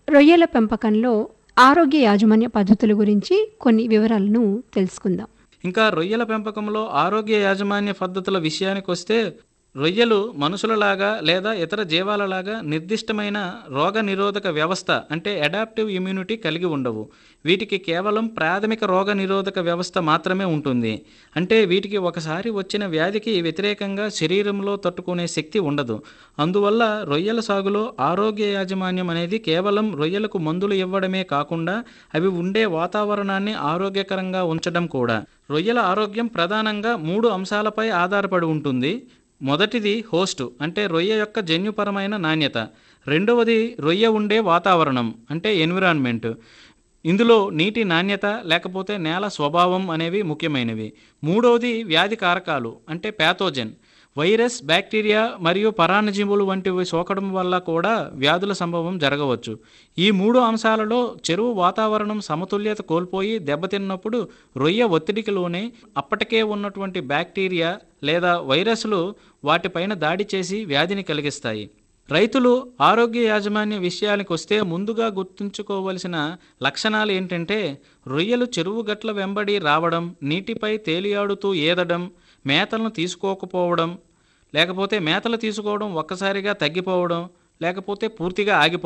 రొయ్యల పెంపకంలో ఆరోగ్య యాజమాన్య పద్ధతుల గురించి కొన్ని వివరాలను తెలుసుకుందాం ఇంకా రొయ్యల పెంపకంలో ఆరోగ్య యాజమాన్య పద్ధతుల విషయానికి వస్తే రొయ్యలు మనుషులలాగా లేదా ఇతర జీవాలలాగా నిర్దిష్టమైన రోగ నిరోధక వ్యవస్థ అంటే అడాప్టివ్ ఇమ్యూనిటీ కలిగి ఉండవు వీటికి కేవలం ప్రాథమిక రోగ నిరోధక వ్యవస్థ మాత్రమే ఉంటుంది అంటే వీటికి ఒకసారి వచ్చిన వ్యాధికి వ్యతిరేకంగా శరీరంలో తట్టుకునే శక్తి ఉండదు అందువల్ల రొయ్యల సాగులో ఆరోగ్య యాజమాన్యం అనేది కేవలం రొయ్యలకు మందులు ఇవ్వడమే కాకుండా అవి ఉండే వాతావరణాన్ని ఆరోగ్యకరంగా ఉంచడం కూడా రొయ్యల ఆరోగ్యం ప్రధానంగా మూడు అంశాలపై ఆధారపడి ఉంటుంది మొదటిది హోస్టు అంటే రొయ్య యొక్క జన్యుపరమైన నాణ్యత రెండవది రొయ్య ఉండే వాతావరణం అంటే ఎన్విరాన్మెంట్ ఇందులో నీటి నాణ్యత లేకపోతే నేల స్వభావం అనేవి ముఖ్యమైనవి మూడవది వ్యాధి కారకాలు అంటే ప్యాథోజన్ వైరస్ బ్యాక్టీరియా మరియు పరాన్నజీవులు వంటివి సోకడం వల్ల కూడా వ్యాధుల సంభవం జరగవచ్చు ఈ మూడు అంశాలలో చెరువు వాతావరణం సమతుల్యత కోల్పోయి దెబ్బతిన్నప్పుడు రొయ్య ఒత్తిడికి లోనే అప్పటికే ఉన్నటువంటి బ్యాక్టీరియా లేదా వైరస్లు వాటిపైన దాడి చేసి వ్యాధిని కలిగిస్తాయి రైతులు ఆరోగ్య యాజమాన్య విషయానికి వస్తే ముందుగా గుర్తుంచుకోవలసిన లక్షణాలు ఏంటంటే రొయ్యలు చెరువు గట్ల వెంబడి రావడం నీటిపై తేలియాడుతూ ఏదడం మేతలను తీసుకోకపోవడం లేకపోతే మేతలు తీసుకోవడం ఒక్కసారిగా తగ్గిపోవడం లేకపోతే పూర్తిగా ఆగిపోవడం